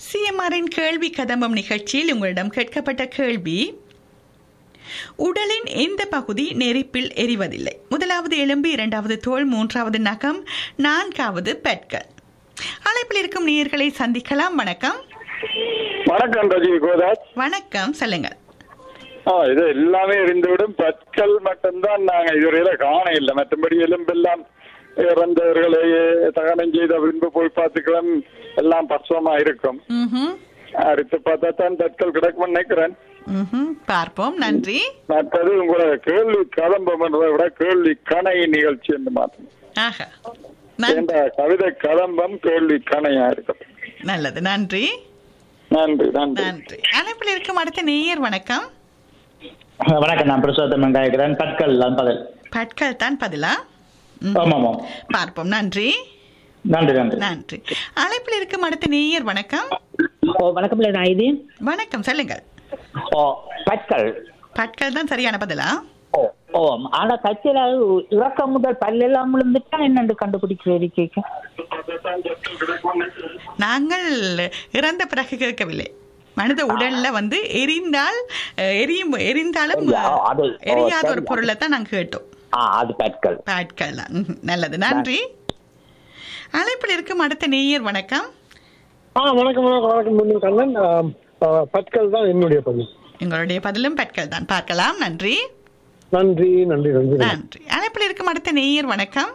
சிஎம்ஆரின் கேள்வி கதம்பம் நிகழ்ச்சியில் உங்களிடம் கேட்கப்பட்ட கேள்வி உடலின் எந்த பகுதி நெருப்பில் எரிவதில்லை முதலாவது எலும்பு இரண்டாவது தோல் மூன்றாவது நகம் நான்காவது பெட்கள் அழைப்பில் இருக்கும் நேயர்களை சந்திக்கலாம் வணக்கம் வணக்கம் ரஜினி கோதாஸ் வணக்கம் சொல்லுங்கள் ஆ இது எல்லாமே இருந்துவிடும் பற்கள் மட்டும்தான் நாங்க இதுவரையில காண இல்லை மற்றபடி எலும்பெல்லாம் இறந்தவர்களை தகனம் செய்த பின்பு போய் பார்த்துக்கலாம் எல்லாம் பசுவமா இருக்கும் ம்ஹும். அடுத்து பார்த்தா தான் பற்கள் கிடக்கும்னு நினைக்கிறேன் ம்ஹும். பார்ப்போம் நன்றி மற்றது உங்களோட கேள்வி கதம்பம் என்றதை விட கேள்வி கணை நிகழ்ச்சி என்று மாற்றணும் ஆஹா நன்- என்ற கவிதை கதம்பம் கேள்வி கணையா இருக்கும் நல்லது நன்றி நன்றி நன்றி நன்றி அழைப்பில் இருக்கும் அடுத்த நேயர் வணக்கம் வணக்கம் நான் பிரசோத்தமன் காய்க்கிறேன் கற்கள் தான் பதில் பட்கள் தான் பதிலா ம். ஆமாம் ஆமாம் பார்ப்போம் நன்றி நன்றி நன்றி நன்றி அழைப்பில் இருக்கும் அடுத்த நேயர் வணக்கம் ஓ வணக்கம் இல்லை நான் இது வணக்கம் சொல்லுங்கள் ஓ பற்கள் பட்கள் தான் சரியான பதிலா ஓ ஓ ஆனா கட்சியில இறக்கம் முதல் பல்லெல்லாம் விழுந்துட்டா என்னண்டு கண்டுபிடிக்கிறது கேட்க நாங்கள் இறந்த பிறகு கேட்கவில்லை மனித உடல்ல வந்து எரிந்தால் அஹ், எரியும் எரிந்தாலும் ஓ, அது, ஓ, எரியாத ஒரு சரி. பொருளை தான் நாங்கள் கேட்டோம் ஆ அது பற்கள் பட்கள் தான் ம்ஹும். நல்லது நன்றி அழைப்பில் இருக்கும் அடுத்த நேயர் வணக்கம் ஆ வணக்கம் வணக்கம் வணக்கம் மீண்டும் கண்ணன் ஆ, ஆ, பற்கள் தான் என்னுடைய பதில் எங்களுடைய பதிலும் பட்கள் தான் பார்க்கலாம் நன்றி நன்றி நன்றி நன்றி நன்றி அழைப்பில் இருக்கும் அடுத்த நேயர் வணக்கம்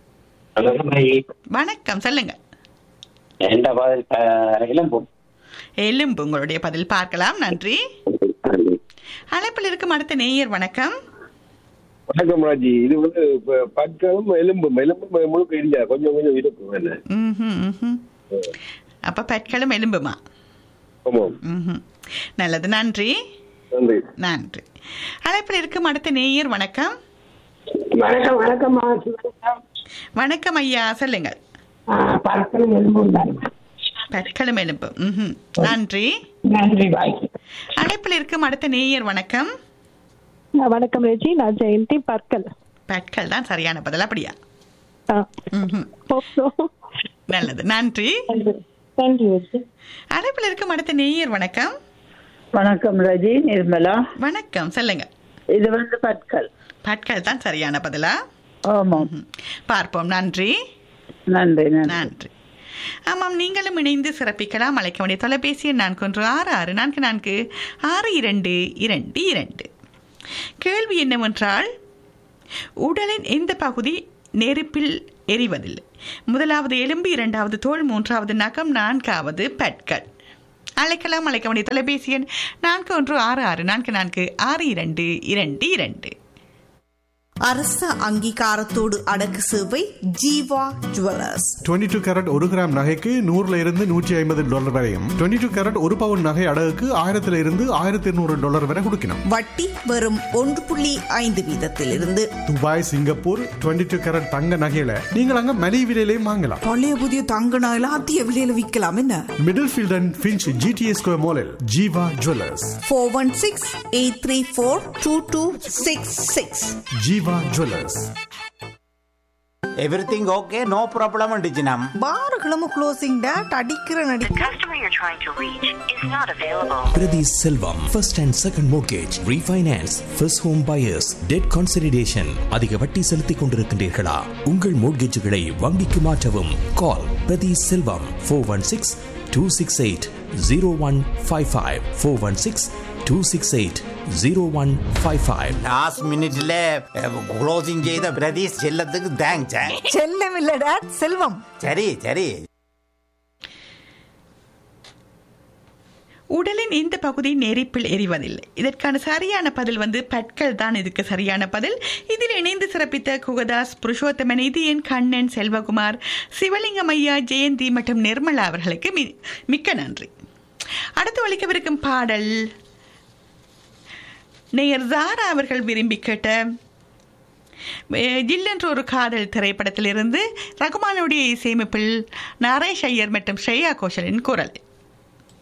வணக்கம் சொல்லுங்க எந்த பதில் இளம்பு எலும்பு உங்களுடைய பதில் பார்க்கலாம் நன்றி அழைப்பில் இருக்கும் அடுத்த நேயர் வணக்கம் வணக்கம் ராஜி இது வந்து ப- பற்களும் எலும்பும் எலும்பும் முழுக்க இல்லையா கொஞ்சம் கொஞ்சம் இருக்கும் என்ன ம்ஹும், ம்ஹும். அப்ப பற்களும் எலும்புமா ஆமாம் ம்ஹும். நல்லது நன்றி நன்றி நன்றி அழைப்பில் இருக்கும் அடுத்த நேயர் வணக்கம் வணக்கம் வணக்கம் வணக்கம் ஐயா சொல்லுங்கள் பழக்கம் எலும்பும் தான் பற்களும் எலும்பு ம்ஹும். நன்றி நன்றி பாய் அழைப்பில் இருக்கும் அடுத்த நேயர் வணக்கம் வணக்கம் ரஜி நான் ஜெயந்தி பற்கள் பற்கள் தான் சரியான பதில் அப்படியா ஆ. ம்ஹும். நல்லது நன்றி நன்றி ரஜி அழைப்பில் இருக்கும் அடுத்த நேயர் வணக்கம் வணக்கம் ரஜி நிர்மலா வணக்கம் சொல்லுங்க இது வந்து பற்கள் பற்கள் தான் சரியான பதிலா ஆமாம் பார்ப்போம் நன்றி நன்றி நன்றி நன்றி ஆமாம் நீங்களும் இணைந்து சிறப்பிக்கலாம் அழைக்க வேண்டிய தொலைபேசி எண் நான்கு ஒன்று ஆறு ஆறு நான்கு நான்கு ஆறு இரண்டு இரண்டு இரண்டு கேள்வி என்னவென்றால் உடலின் எந்த பகுதி நெருப்பில் எரிவதில்லை முதலாவது எலும்பு இரண்டாவது தோல் மூன்றாவது நகம் நான்காவது பற்கள் அழைக்கலாம் அழைக்க வேண்டிய தொலைபேசி எண் நான்கு ஒன்று ஆறு ஆறு நான்கு நான்கு ஆறு இரண்டு இரண்டு இரண்டு அரச அங்கீகாரத்தோடு அடக்கு சேவை ஜீவா ஜுவல்லர்ஸ் 22 டூ கேரட் ஒரு கிராம் நகைக்கு நூறுல இருந்து நூற்றி ஐம்பது டாலர் வரையும் 22 டூ கேரட் ஒரு பவுன் நகை அடகுக்கு ஆயிரத்துல இருந்து ஆயிரத்தி இருநூறு டாலர் வரை கொடுக்கணும் வட்டி வெறும் ஒன்று புள்ளி ஐந்து வீதத்திலிருந்து துபாய் சிங்கப்பூர் 22 டூ கேரட் தங்க நகையில நீங்கள் அங்க மலிவு விலையிலையும் வாங்கலாம் பழைய புதிய தங்க நகையில அதிக விலையில விற்கலாம் என்ன Middlefield and Finch GTA square மாலில் Jeeva jewellers four one six eight three four two two six six Jeeva jewellers everything okay no problem அண்டிச்சினம் பாருகளும் க்ளோசிங் டேட் அடிக்கிற நடி Priti Selvam, first and second mortgage, refinance, first home buyers, debt consolidation. அதிக வட்டி செலுத்திக் கொண்டிருக்கின்றீர்களா உங்கள் மோட்கேஜுகளை வங்கிக்கு மாற்றவும் கால் பிரதி செல்வம் four one six two six eight zero one five five four one six two six eight zero one five five last மினிட்ல closing செய்த பிரதீஷ் செல்லத்துக்கு தேங்க்ஸ் செல்லம் இல்ல டேட் செல்வம் சரி சரி உடலின் இந்த பகுதி நெருப்பில் எரிவதில்லை இதற்கான சரியான பதில் வந்து பற்கள் தான் இதுக்கு சரியான பதில் இதில் இணைந்து சிறப்பித்த குகதாஸ் புருஷோத்தமன் இது என் கண்ணன் செல்வகுமார் சிவலிங்கம் ஐயா ஜெயந்தி மற்றும் நிர்மலா அவர்களுக்கு மி- மிக்க நன்றி அடுத்து ஒழிக்கவிருக்கும் பாடல் நேயர் ஜாரா அவர்கள் விரும்பி கேட்ட அஹ், ஜில்லென்ற ஒரு காதல் திரைப்படத்திலிருந்து ரகுமானுடைய இசையமைப்பில் நரேஷ் ஐயர் மற்றும் ஸ்ரேயா கோஷலின் குரல்